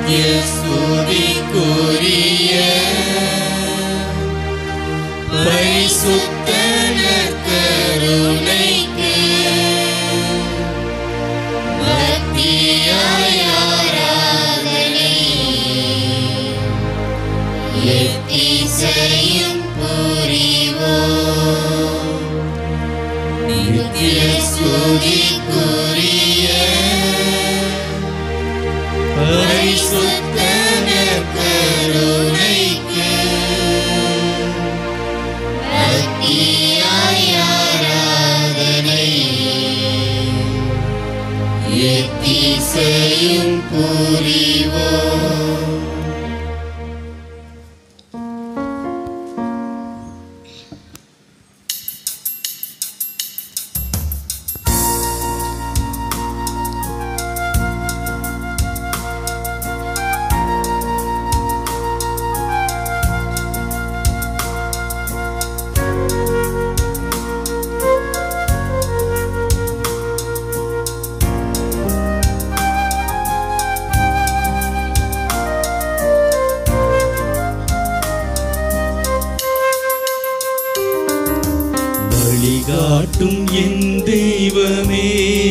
நித்திய ஸ்துதிக்குரிய பரிசுத்த நற்கருணைக்கு பக்தியாய் ஆராதனை எத்திசையும் புரிவோம் நித்திய ஸ்துதிக்குரிய பரிசுத்த நற்கருணைக்கு பக்தியாய் ஆராதனை எத்திசையும் புரிவோம் வழிகாட்டும் என் தெய்வமே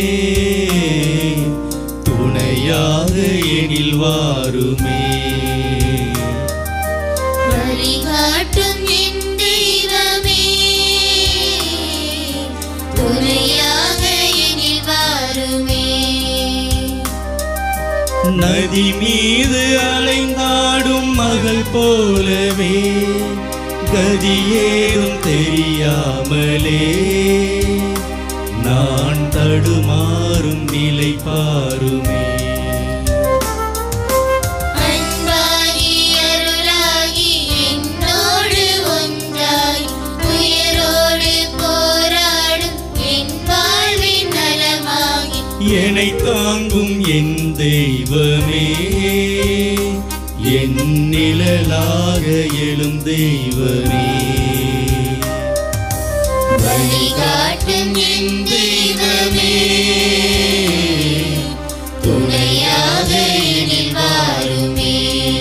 துணையாக எனில் வாருமே வழிகாட்டும் என் தெய்வமே துணையாக எனில் வாருமே நதி மீது அலைந்தாடும் மகள் போலவே கதியேதும் தெரியாமலே நான் தடுமாறும் நிலை பாருமே அன்பாகி அருளாகி என்னோடு ஒன்றாய் உயரோடு போராடும் என் வாழ்வின் நலமாகி என்னை தாங்கும் என் தெய்வமே என் நிழலாக எழும் தெய்வமே வழிகாட்டும் என் தெய்வமே துணையாக எனில் வாருமே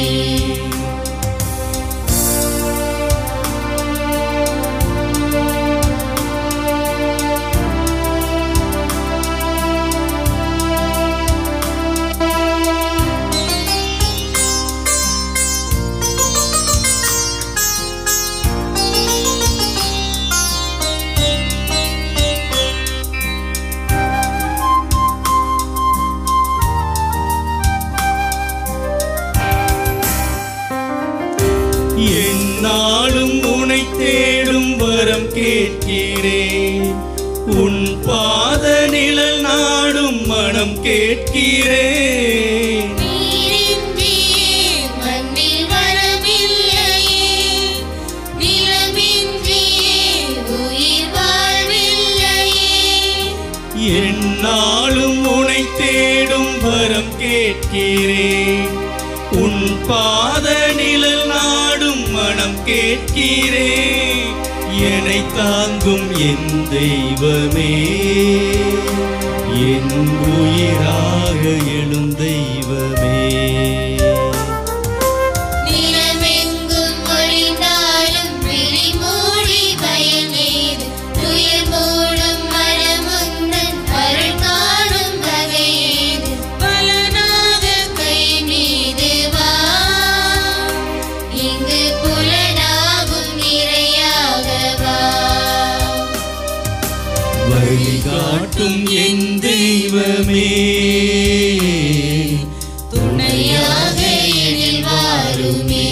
என்னாலும் உனை தேடும் வரம் கேட்கிறேன் உன் பாத நிழல் நாடும் மனம் கேட்கிறேன் நீரின்றியே மண்ணில் வரமில்லையே நிலமின்றியே உயிர் வாழ்வில்லையே என்னாலும் உனை தேடும் வரம் கேட்கிறேன் உன் பாத நிழல் நாடும் மனம் கேட்கிறேன் என்னை தாங்கும் என் தெய்வமே என் உயிராக எழும் தெய்வமே நிலமெங்கும் ஒளிந்தாலும் விழி மூடி பயமேது துயர் மூடும் மனமுந்தன் அருள் காணும் வகையேது பலனாக கை மீது வா இங்கு புலனாகும் நிறையாக வா வழிகாட்டும் என் தெய்வமே துணையாக எனில் வாருமே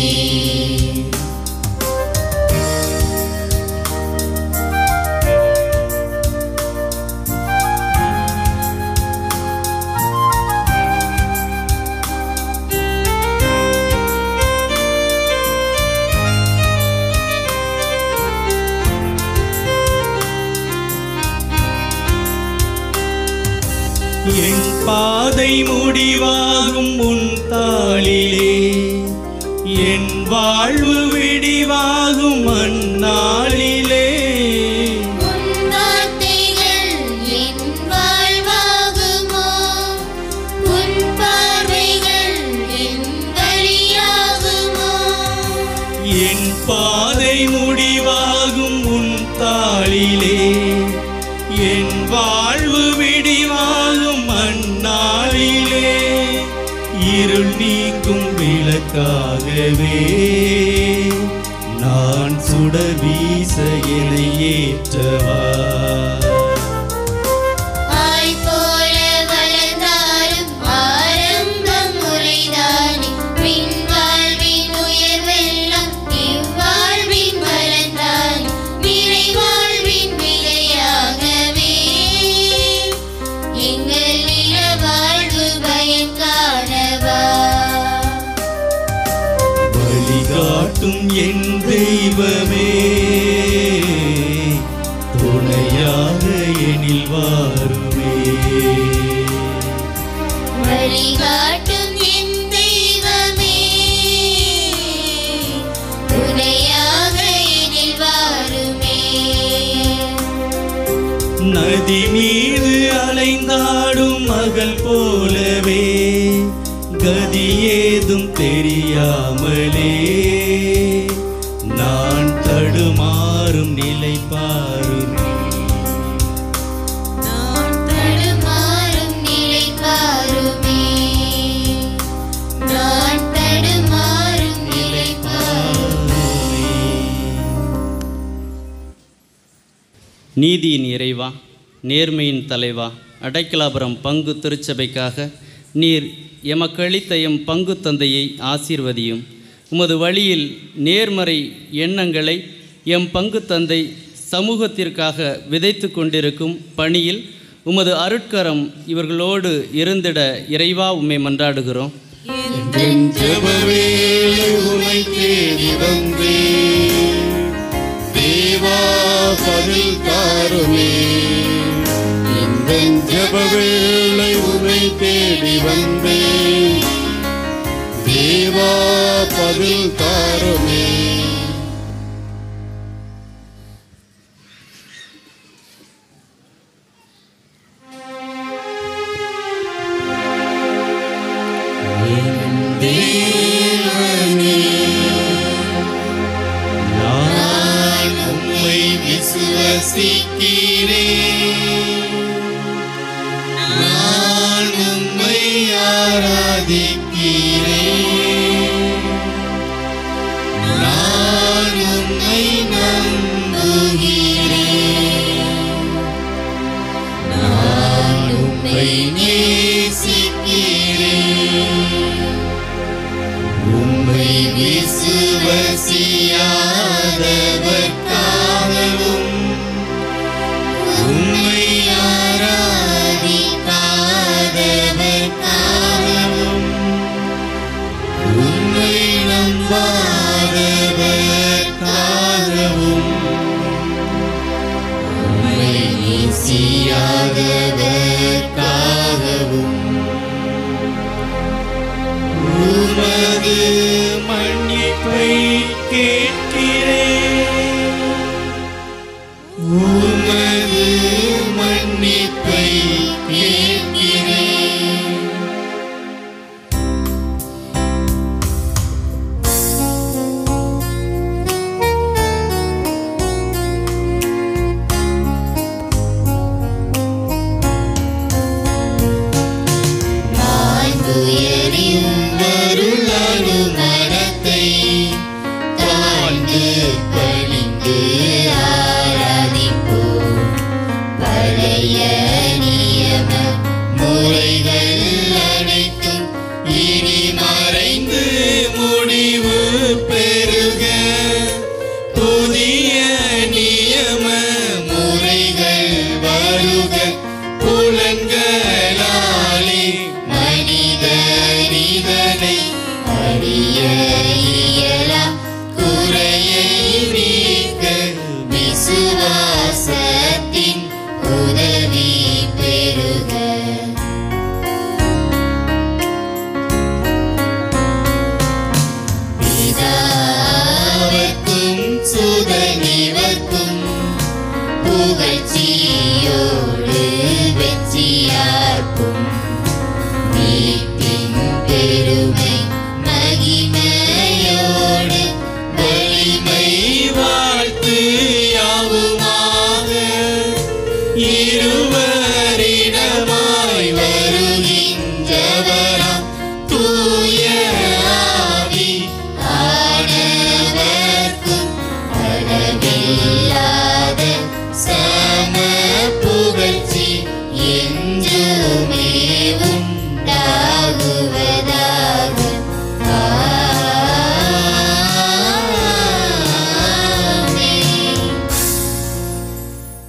என் பாதை முடிவாகும் உன் தாளிலே என் வாழ்வு விடிவாகும் அந்நாளிலே உன் வார்த்தைகள் என் வாழ்வாகுமோ உன் பார்வைகள் என் இருள் நீக்கும் விளக்காகவே நான் சுடர் வீச என்னை ஏற்றவா ஆய் போல வளர்ந்தாலும் ஆரம்பம் முறைதானே பின் வாழ்வின் உயர்வெல்லாம் இவ்வாழ்வின் வளர்ந்தானே நிறை வாழ்வின் விலையாகவே எங்கள் நில வாழ்வு பயன் காணவா வழிகாட்டும் என் தெய்வமே துணையாக எனில் வாருமே வழிகாட்டும் என் தெய்வமே துணையாக எனில் வாருமே நதி மீது அலைந்தாடும் மகள் போலவே கதி ஏதும் தெரியாமலே நான் தடுமாறும் நிலை பாருமே நான் தடுமாறும் நிலை பாருமே நான் தடுமாறும் நிலை பாருமே நீதியின் இறைவா நேர்மையின் தலைவா அடைக்கலாபுரம் பங்கு திருச்சபைக்காக நீர் எமக்களித்த எம் பங்கு தந்தையை ஆசீர்வதியும் உமது வழியில் நேர்மறை எண்ணங்களை எம் பங்கு தந்தை சமூகத்திற்காக விதைத்து கொண்டிருக்கும் பணியில் உமது அருட்கரம் இவர்களோடு இருந்திட இறைவா உம்மை மன்றாடுகிறோம் என் ஜெபவேளை உனை தேடி வந்தே தேவா பதில் தாருமே இந்த ஜெபவேளை உனை தேடி வந்தே தேவா பதில் தாருமே நான் உம்மை விசுவசிக்கிறேன் நான் உம்மை ஆராதிக்கிறேன் நான் உம்மை நம்புகிறேன் நான் உம்மை நேசிக்கிறேன் உம்மை விசுவசியாதவர்காகவும் உம்மை ஆராதிக்காதவர்காகவும் உம்மை நம்பாதவர்காகவும் உம்மை நேசியாதவர்காகவும் உமது மன்னிப்பை கேட்கிறேன்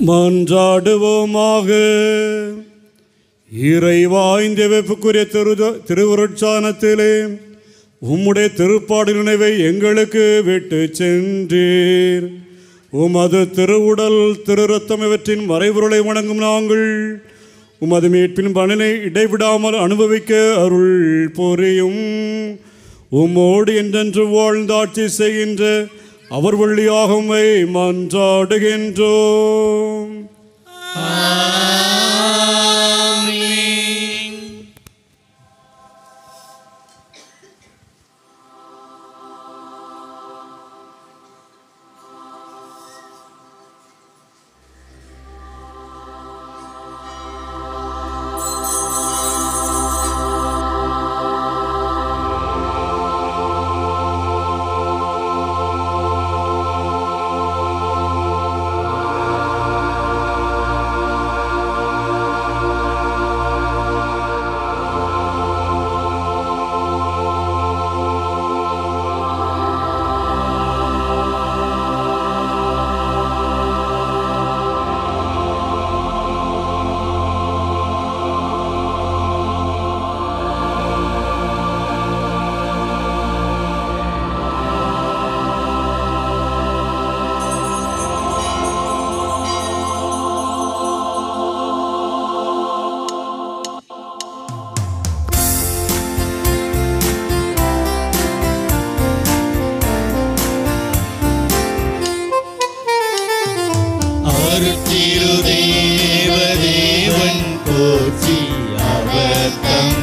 மன்றாடுவோமாக இறைவாய்ந்த வெப்புக்குரிய திரு திருவுருட்சானத்திலே உம்முடைய திருப்பாடு நினைவை எங்களுக்கு விட்டு சென்றீர் உமது திருவுடல் திரு ரத்தம் இவற்றின் மறைபொருளை வணங்கும் நாங்கள் உமது மீட்பின் பலனை இடைவிடாமல் அனுபவிக்க அருள் புரியும் உம்மோடு என்றென்று வாழ்ந்தாட்சி செய்கின்ற அவர் வழியாக உம்மை மன்றாடுகின்றோம் அருட்திருதேவதேவன் போற்றி அவர் தம்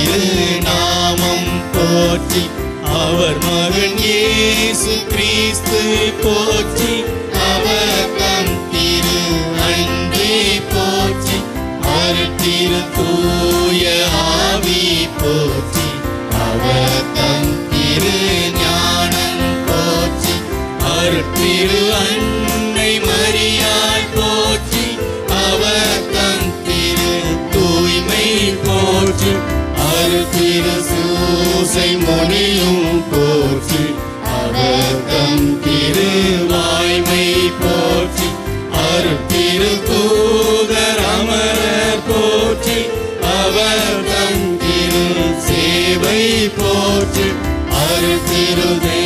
திருநாமம் போற்றி அவர் மகன் இயேசு கிறிஸ்து போற்றி அவர் தம் திரு அன்பே போற்றி அருட்திரு தூய ஆவி போற்றி அவர் தம் திரு ஞானம் போற்றி அருட்திரு அன்னை மரியாள் போற்றி அவர் தம் திரு தூய்மை போற்றி அருட்திரு சூசை மொழியும் போற்றி அவர் தம் திரு வாய்மை போற்றி அருட்திரு தூதர் அமரர் போற்றி அவர் தம் திரு சேவை போற்றி அருட்திரு